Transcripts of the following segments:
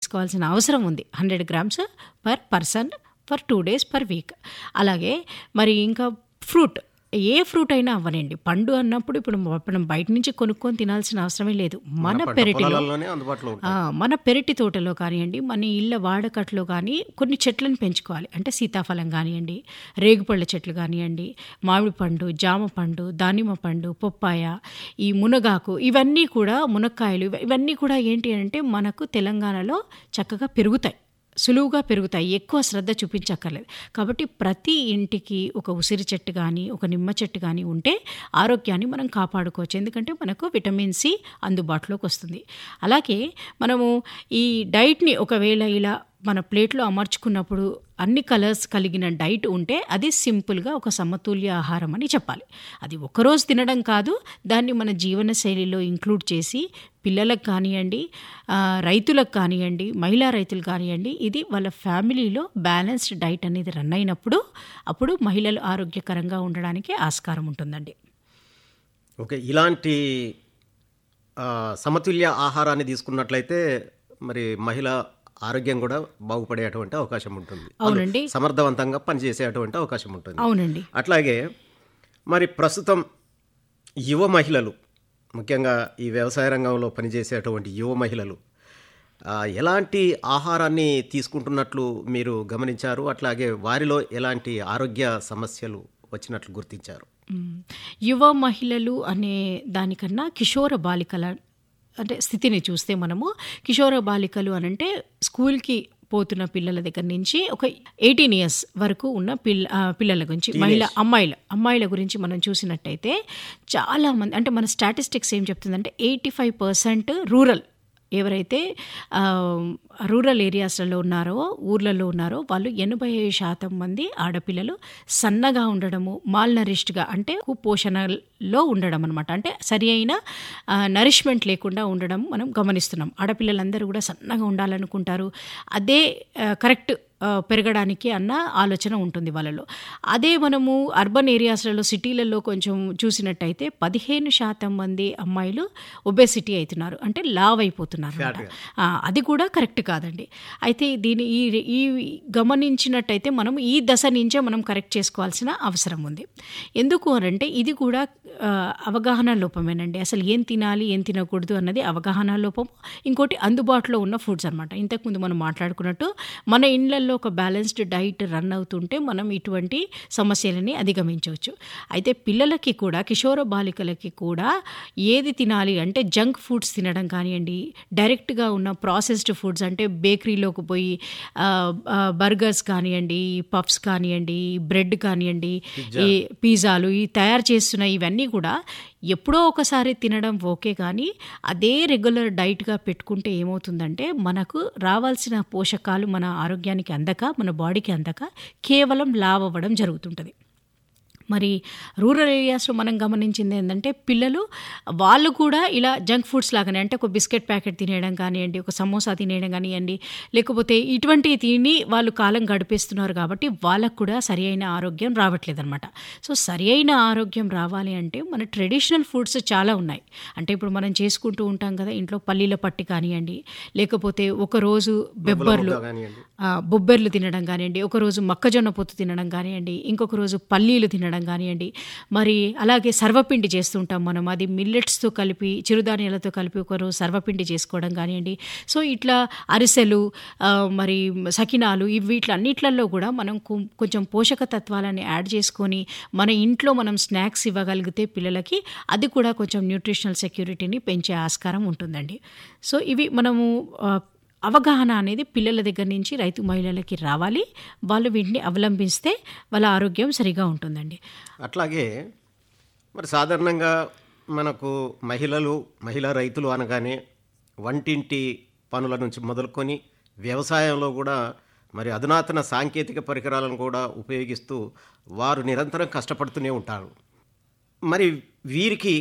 తీసుకోవాల్సిన అవసరం ఉంది hundred grams per person for two days per week అలాగే మరి ఇంకా ఫ్రూట్ ఏ ఫ్రూట్ అయినా అవ్వనండి పండు అన్నప్పుడు ఇప్పుడు మనం బయట నుంచి కొనుక్కొని తినాల్సిన అవసరమే లేదు మన పంట పెరటిలో పొలాల్లోనే అందుబాటులో ఉంటాయి ఆ, మన పెరటి తోటలో కానివ్వండి మన ఇళ్ళ వాడకట్లో కానీ కొన్ని చెట్లను పెంచుకోవాలి అంటే సీతాఫలం కానివ్వండి రేగుపళ్ళ చెట్లు కానివ్వండి మామిడి పండు జామ పండు దానిమ్మ పండు పొప్పాయ ఈ మునగాకు ఇవన్నీ కూడా మునక్కాయలు ఇవ- ఇవన్నీ కూడా ఏంటి అంటే మనకు తెలంగాణలో చక్కగా పెరుగుతాయి సులువుగా పెరుగుతాయి ఎక్కువ శ్రద్ధ చూపించక్కర్లేదు కాబట్టి ప్రతి ఇంటికి ఒక ఉసిరి చెట్టు కానీ ఒక నిమ్మ చెట్టు కానీ ఉంటే ఆరోగ్యాన్ని మనం కాపాడుకోవచ్చు ఎందుకంటే మనకు విటమిన్ సి అందుబాటులోకి వస్తుంది అలాగే మనము ఈ డైట్ని ఒకవేళ ఇలా మన ప్లేట్లో అమర్చుకున్నప్పుడు అన్ని కలర్స్ కలిగిన డైట్ ఉంటే అది సింపుల్గా ఒక సమతుల్య ఆహారం అని చెప్పాలి అది ఒకరోజు తినడం కాదు దాన్ని మన జీవన శైలిలో ఇంక్లూడ్ చేసి పిల్లలకు కానివ్వండి ఆ, రైతులకు కానివ్వండి మహిళా రైతులు కానివ్వండి ఇది వాళ్ళ ఫ్యామిలీలో బ్యాలెన్స్డ్ డైట్ అనేది రన్ అయినప్పుడు అప్పుడు మహిళలు ఆరోగ్యకరంగా ఉండడానికి ఆస్కారం ఉంటుందండి ఓకే ఇలాంటి ఆ, సమతుల్య ఆహారాన్ని తీసుకున్నట్లయితే మరి మహిళ ఆరోగ్యం కూడా బాగుపడేటువంటి అవకాశం ఉంటుంది అవునండి. సమర్థవంతంగా పనిచేసేటువంటి అవకాశం ఉంటుంది అవునండి అట్లాగే మరి ప్రస్తుతం యువ మహిళలు ముఖ్యంగా ఈ వ్యవసాయ రంగంలో పనిచేసేటువంటి యువ మహిళలు ఆ, ఎలాంటి ఆహారాన్ని తీసుకుంటున్నట్లు మీరు గమనించారు అట్లాగే వారిలో ఎలాంటి ఆరోగ్య సమస్యలు వచ్చినట్లు గుర్తించారు మ్మ్. యువ మహిళలు అనే దానికన్నా కిషోర బాలికల అంటే స్థితిని చూస్తే మనము కిషోర బాలికలు అనంటే స్కూల్కి పోతున్న పిల్లల దగ్గర నుంచి ఒక ఎయిటీన్ ఇయర్స్ వరకు ఉన్న పిల్ల ఆ, పిల్లల గురించి మహిళ అమ్మాయిల అమ్మాయిల గురించి మనం చూసినట్టయితే చాలా మంది అంటే మన స్టాటిస్టిక్స్ ఏం చెప్తుందంటే ఎయిటీ ఫైవ్ పర్సెంట్ రూరల్ ఎవరైతే ఆ, రూరల్ ఏరియాస్లలో ఉన్నారో ఊర్లలో ఉన్నారో వాళ్ళు ఎనభై శాతం మంది ఆడపిల్లలు సన్నగా ఉండడము మాల్ నరిష్డ్గా అంటే కుపోషణలో ఉండడం అనమాట అంటే సరి అయిన నరిష్మెంట్ లేకుండా ఉండడం మనం గమనిస్తున్నాం ఆడపిల్లలందరూ కూడా సన్నగా ఉండాలనుకుంటారు అదే కరెక్ట్ పెరగడానికి అన్న ఆలోచన ఉంటుంది వాళ్ళలో అదే మనము అర్బన్ ఏరియాస్లలో సిటీలలో కొంచెం చూసినట్టయితే పదిహేను శాతం మంది అమ్మాయిలు ఒబేసిటీ అవుతున్నారు అంటే లావ్ అయిపోతున్నారు అన్నమాట. ఆ, అది కూడా కరెక్ట్ కాదండి అయితే దీని ఈ ఈ గమనించినట్టయితే మనం ఈ దశ నుంచే మనం కరెక్ట్ చేసుకోవాల్సిన అవసరం ఉంది ఎందుకు అనంటే ఇది కూడా ఆ, అవగాహన లోపమేనండి అసలు ఏం తినాలి ఏం తినకూడదు అన్నది అవగాహన లోపం ఇంకోటి అందుబాటులో ఉన్న ఫుడ్స్ అనమాట ఇంతకుముందు మనం మాట్లాడుకున్నట్టు మన ఇండ్లలో ఒక బ్యాలెన్స్డ్ డైట్ రన్ అవుతుంటే మనం ఇటువంటి సమస్యలని అధిగమించవచ్చు అయితే పిల్లలకి కూడా కిషోర బాలికలకి కూడా ఏది తినాలి అంటే జంక్ ఫుడ్స్ తినడం కానివ్వండి డైరెక్ట్గా ఉన్న ప్రాసెస్డ్ ఫుడ్స్ అంటే బేకరీలోకి పోయి ఆ, ఆ, బర్గర్స్ కానివ్వండి పఫ్స్ కానివ్వండి బ్రెడ్ కానివ్వండి ఈ పిజ్జాలు ఈ తయారు చేస్తున్న ఇవన్నీ కూడా ఎప్పుడో ఒకసారి తినడం ఓకే కానీ అదే రెగ్యులర్ డైట్గా పెట్టుకుంటే ఏమవుతుందంటే మనకు రావాల్సిన పోషకాలు మన ఆరోగ్యానికి అందక మన బాడీకి అందక కేవలం లావ్ అవ్వడం జరుగుతుంటుంది మరి రూరల్ ఏరియాస్లో మనం గమనించింది ఏంటంటే పిల్లలు వాళ్ళు కూడా ఇలా జంక్ ఫుడ్స్ లాగానే అంటే ఒక బిస్కెట్ ప్యాకెట్ తినేయడం కానివ్వండి ఒక సమోసా తినేయడం కానివ్వండి లేకపోతే ఇటువంటివి తిని వాళ్ళు కాలం గడిపేస్తున్నారు కాబట్టి వాళ్ళకు కూడా సరి అయిన ఆరోగ్యం రావట్లేదు అనమాట సో సరి అయిన ఆరోగ్యం రావాలి అంటే మన ట్రెడిషనల్ ఫుడ్స్ చాలా ఉన్నాయి అంటే ఇప్పుడు మనం చేసుకుంటూ ఉంటాం కదా ఇంట్లో పల్లీల పట్టి కానివ్వండి లేకపోతే ఒకరోజు బెబ్బర్లు కానివ్వండి ఆ, బొబ్బెర్లు తినడం కానివ్వండి ఒకరోజు మొక్కజొన్న పొత్తు తినడం కానివ్వండి ఇంకొక రోజు పల్లీలు తినడం కానివ్వండి మరి అలాగే సర్వపిండి చేస్తుంటాం మనం అది మిల్లెట్స్తో కలిపి చిరుధాన్యాలతో కలిపి ఒకరోజు సర్వపిండి చేసుకోవడం కానివ్వండి సో ఇట్లా అరిసెలు ఆ, మరి సకినాలు ఇవి వీటిలన్నిట్లలో కూడా మనం కొం- కొంచెం పోషక తత్వాలని యాడ్ చేసుకొని మన ఇంట్లో మనం స్నాక్స్ ఇవ్వగలిగితే పిల్లలకి అది కూడా కొంచెం న్యూట్రిషనల్ సెక్యూరిటీని పెంచే ఆస్కారం ఉంటుందండి సో ఇవి మనము ఆ, అవగాహన అనేది పిల్లల దగ్గర నుంచి రైతు మహిళలకి రావాలి వాళ్ళు వీటిని అవలంబిస్తే వాళ్ళ ఆరోగ్యం సరిగా ఉంటుందండి అట్లాగే మరి సాధారణంగా మనకు మహిళలు మహిళా రైతులు అనగానే వంటింటి పనుల నుంచి మొదలుకొని వ్యవసాయంలో కూడా మరి అధునాతన సాంకేతిక పరికరాలను కూడా ఉపయోగిస్తూ వారు నిరంతరం కష్టపడుతూనే ఉంటారు మరి వీరికి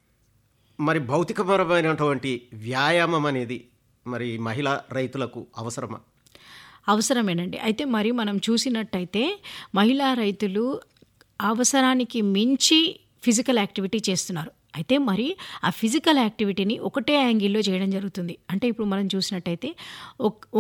మరి భౌతికపరమైనటువంటి వ్యాయామం అనేది మరి మహిళా రైతులకు అవసరమా అవసరమేనండి అయితే మరి మనం చూసినట్టయితే మహిళా రైతులు అవసరానికి మించి ఫిజికల్ యాక్టివిటీ చేస్తున్నారు అయితే మరి ఆ ఫిజికల్ యాక్టివిటీని ఒకటే యాంగిల్లో చేయడం జరుగుతుంది అంటే ఇప్పుడు మనం చూసినట్టయితే ఒక